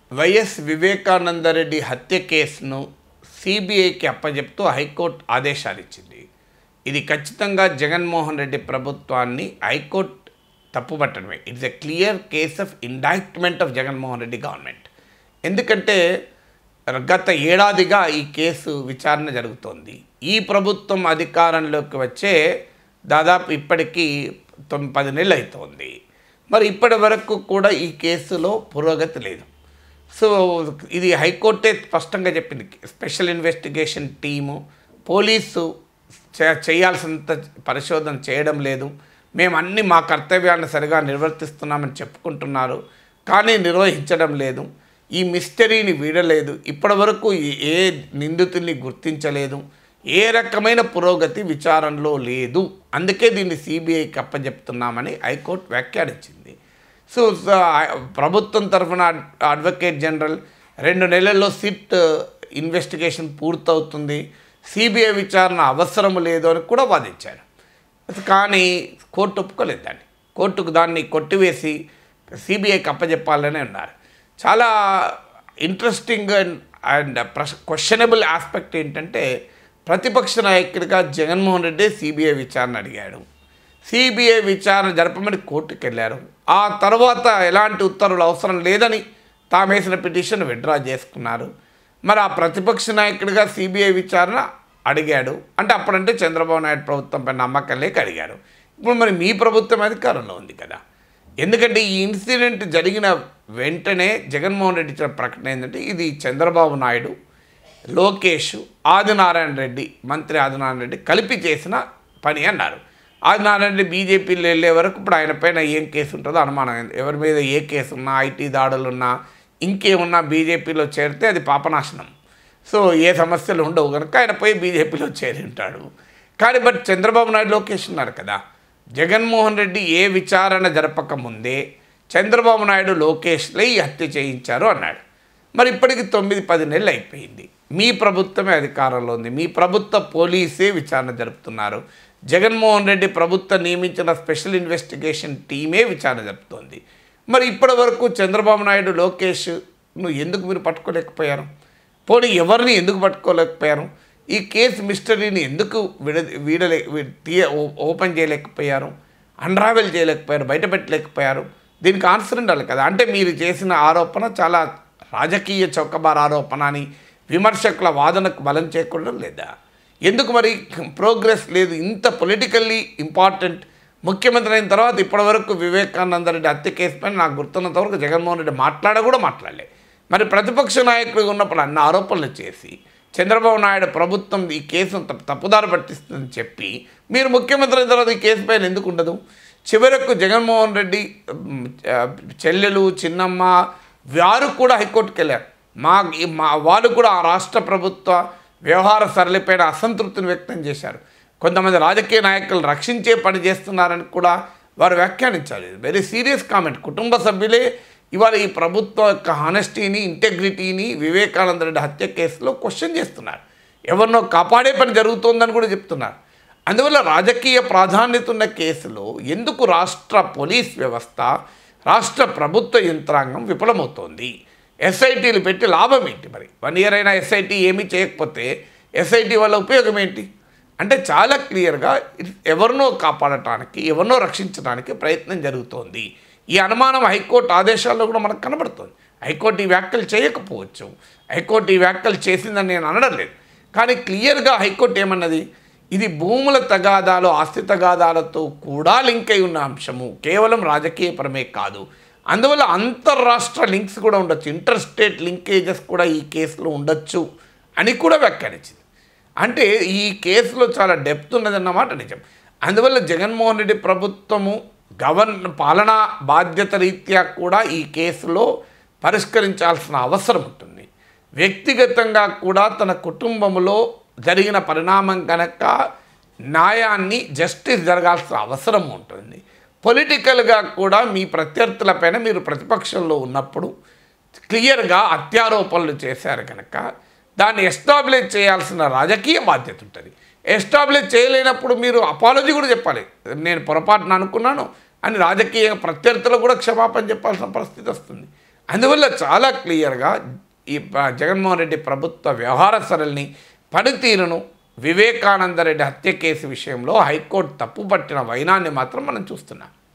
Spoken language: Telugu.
వైఎస్ వివేకానందరెడ్డి హత్య కేసును సిబిఐకి అప్పజెప్తూ హైకోర్టు ఆదేశాలు ఇచ్చింది ఇది ఖచ్చితంగా జగన్మోహన్ రెడ్డి ప్రభుత్వాన్ని హైకోర్టు తప్పుపట్టడమే it's a clear case of indictment of Jaganmohan Reddy government ఎందుకంటే గత ఏడాదిగా ఈ కేసు విచారణ జరుగుతోంది ఈ ప్రభుత్వం అధికారంలోకి వచ్చే దాదాపు ఇప్పటికీ తొమ్మిది పది నెలలు అవుతోంది మరి ఇప్పటి వరకు కూడా ఈ కేసులో పురోగతి లేదు సో ఇది హైకోర్టే స్పష్టంగా చెప్పింది స్పెషల్ ఇన్వెస్టిగేషన్ టీము పోలీసు చే- చేయాల్సినంత పరిశోధన చేయడం లేదు మేము అన్ని మా కర్తవ్యాన్ని సరిగా నిర్వర్తిస్తున్నామని చెప్పుకుంటున్నారు కానీ నిర్వహించడం లేదు ఈ మిస్టరీని వీడలేదు ఇప్పటివరకు ఈ- ఏ నిందితుల్ని గుర్తించలేదు ఏ రకమైన పురోగతి విచారణలో లేదు అందుకే దీన్ని సిబిఐకి అప్పచెప్తున్నామని హైకోర్టు వ్యాఖ్యానించింది సో స- ప్రభుత్వం తరఫున అడ్వకేట్ జనరల్ రెండు నెలల్లో సిట్ ఇన్వెస్టిగేషన్ పూర్తవుతుంది సిబిఐ విచారణ అవసరం లేదు అని కూడా వాదించారు కానీ కోర్టు ఒప్పుకోలేదు దాన్ని కోర్టుకు దాన్ని కొట్టివేసి సిబిఐకి అప్పచెప్పాలని అన్నారు చాలా interesting and and questionable aspect ఏంటంటే ప్రతిపక్ష నాయకుడిగా జగన్మోహన్ రెడ్డి సిబిఐ విచారణ అడిగాడు సిబిఐ విచారణ జరపమని కోర్టుకు వెళ్ళారు ఆ తర్వాత ఎలాంటి ఉత్తర్వులు అవసరం లేదని తాము వేసిన పిటిషన్ విత్డ్రా చేసుకున్నారు మరి ఆ ప్రతిపక్ష నాయకుడిగా సిబిఐ విచారణ అడిగాడు అంటే అప్పుడంటే చంద్రబాబు నాయుడు ప్రభుత్వంపై నమ్మకం లేక అడిగారు ఇప్పుడు మరి మీ ప్రభుత్వం అధికారంలో ఉంది కదా ఎందుకంటే ఈ ఇన్సిడెంట్ జరిగిన వెంటనే జగన్మోహన్ రెడ్డి ఇచ్చిన ప్రకటన ఏంటంటే ఇది చంద్రబాబు నాయుడు లోకేష్ ఆదినారాయణ రెడ్డి మంత్రి ఆదినారాయణ రెడ్డి కలిపి చేసిన పని అన్నారు ఆదినారాయణ రెడ్డి బీజేపీలో వెళ్ళే వరకు ఇప్పుడు ఆయన పైన ఏం కేసు ఉంటుందో అనుమానం అయింది. ఎవరి మీద ఏ కేసు ఉన్నా ఐటీ దాడులున్నా ఇంకేమున్నా బీజేపీలో చేరితే అది పాపనాశనం సో ఏ సమస్యలు ఉండవు కనుక ఆయన పోయి బీజేపీలో చేరి ఉంటాడు కానీ బట్ చంద్రబాబు నాయుడు లోకేష్ ఉన్నారు కదా జగన్మోహన్ రెడ్డి ఏ విచారణ జరపక ముందే చంద్రబాబు నాయుడు లోకేష్లే ఈ హత్య చేయించారు అన్నాడు మరి ఇప్పటికి తొమ్మిది పది నెలలు అయిపోయింది మీ ప్రభుత్వమే అధికారంలో ఉంది మీ ప్రభుత్వ పోలీసే విచారణ జరుపుతున్నారు జగన్మోహన్ రెడ్డి ప్రభుత్వం నియమించిన స్పెషల్ ఇన్వెస్టిగేషన్ టీమే విచారణ జరుపుతోంది మరి ఇప్పటి వరకు చంద్రబాబు నాయుడు లోకేష్ను ఎందుకు మీరు పట్టుకోలేకపోయారు పోనీ ఎవరిని ఎందుకు పట్టుకోలేకపోయారు ఈ కేసు మిస్టరీని ఎందుకు విడ వీడలే వి- తీయ ఓ- ఓపెన్ చేయలేకపోయారు అన్రావెల్ చేయలేకపోయారు బయటపెట్టలేకపోయారు దీనికి ఆన్సర్ ఉండాలి కదా అంటే మీరు చేసిన ఆరోపణ చాలా రాజకీయ చౌకబార్ ఆరోపణ అని విమర్శకుల వాదనకు బలం చేకూడడం లేదా ఎందుకు మరి ప్రోగ్రెస్ లేదు ఇంత పొలిటికల్లీ ఇంపార్టెంట్ ముఖ్యమంత్రి అయిన తర్వాత ఇప్పటివరకు వివేకానంద రెడ్డి హత్య కేసు పైన నాకు గుర్తున్నంత వరకు జగన్మోహన్ రెడ్డి మాట్లాడ కూడా మాట్లాడలే మరి ప్రతిపక్ష నాయకుడిగా ఉన్నప్పుడు అన్ని ఆరోపణలు చేసి చంద్రబాబు నాయుడు ప్రభుత్వం ఈ కేసును తప్పు- తప్పుదారి పట్టిస్తుందని చెప్పి మీరు ముఖ్యమంత్రి అయిన తర్వాత ఈ కేసు పైన ఎందుకు ఉండదు చివరకు జగన్మోహన్ రెడ్డి ఉమ్, ఆ, చెల్లెలు చిన్నమ్మ వారు కూడా హైకోర్టుకి వెళ్ళారు మా ఈ- మా వాళ్ళు కూడా ఆ రాష్ట్ర ప్రభుత్వ వ్యవహార సరళిపైన అసంతృప్తిని వ్యక్తం చేశారు కొంతమంది రాజకీయ నాయకులు రక్షించే పని చేస్తున్నారని కూడా వారు వ్యాఖ్యానించారు వెరీ సీరియస్ కామెంట్ కుటుంబ సభ్యులే ఇవాళ ఈ ప్రభుత్వం యొక్క హానెస్టీని ఇంటెగ్రిటీని వివేకానంద రెడ్డి హత్య కేసులో క్వశ్చన్ చేస్తున్నారు ఎవరినో కాపాడే పని జరుగుతోందని కూడా చెప్తున్నారు అందువల్ల రాజకీయ ప్రాధాన్యత ఉన్న కేసులో ఎందుకు రాష్ట్ర పోలీస్ వ్యవస్థ రాష్ట్ర ప్రభుత్వ యంత్రాంగం విఫలమవుతోంది ఎస్ఐటీలు పెట్టి లాభం ఏంటి మరి వన్ ఇయర్ అయినా ఎస్ఐటి ఏమీ చేయకపోతే ఎస్ఐటి వల్ల ఉపయోగం ఏంటి అంటే చాలా క్లియర్గా ఎవరినో కాపాడటానికి ఎవరినో రక్షించడానికి ప్రయత్నం జరుగుతోంది ఈ అనుమానం హైకోర్టు ఆదేశాల్లో కూడా మనకు కనబడుతుంది హైకోర్టు ఈ వ్యాఖ్యలు చేయకపోవచ్చు హైకోర్టు ఈ వ్యాఖ్యలు చేసిందని నేను అనడం లేదు కానీ క్లియర్గా హైకోర్టు ఏమన్నది ఇది భూముల తగాదాలు ఆస్తి తగాదాలతో కూడా లింక్ అయి ఉన్న అంశము కేవలం రాజకీయపరమే కాదు అందువల్ల అంతర్రాష్ట్ర లింక్స్ కూడా ఉండొచ్చు ఇంటర్ స్టేట్ లింకేజెస్ కూడా ఈ కేసులో ఉండొచ్చు అని కూడా వ్యాఖ్యానించింది అంటే ఈ కేసులో చాలా డెప్త్ ఉన్నదన్నమాట నిజం అందువల్ల జగన్మోహన్ రెడ్డి ప్రభుత్వము గవర్న పాలనా బాధ్యత రీత్యా కూడా ఈ కేసులో పరిష్కరించాల్సిన అవసరం ఉంటుంది వ్యక్తిగతంగా కూడా తన కుటుంబంలో జరిగిన పరిణామం కనుక న్యాయాన్ని జస్టిస్ జరగాల్సిన అవసరం ఉంటుంది పొలిటికల్గా కూడా మీ ప్రత్యర్థులపైన మీరు ప్రతిపక్షంలో ఉన్నప్పుడు క్లియర్గా అత్యారోపణలు చేశారు కనుక దాన్ని ఎస్టాబ్లిష్ చేయాల్సిన రాజకీయ బాధ్యత ఉంటుంది ఎస్టాబ్లిష్ చేయలేనప్పుడు మీరు అపాలజీ కూడా చెప్పాలి నేను పొరపాటున అనుకున్నాను అని రాజకీయ ప్రత్యర్థులకు కూడా క్షమాపణ చెప్పాల్సిన పరిస్థితి వస్తుంది అందువల్ల చాలా క్లియర్గా ఈ ప- జగన్మోహన్ రెడ్డి ప్రభుత్వ వ్యవహార సరళిని పనితీరును వివేకానంద రెడ్డి హత్య కేసు విషయంలో హైకోర్టు తప్పుపట్టిన వైనాన్ని మాత్రం మనం చూస్తున్నాం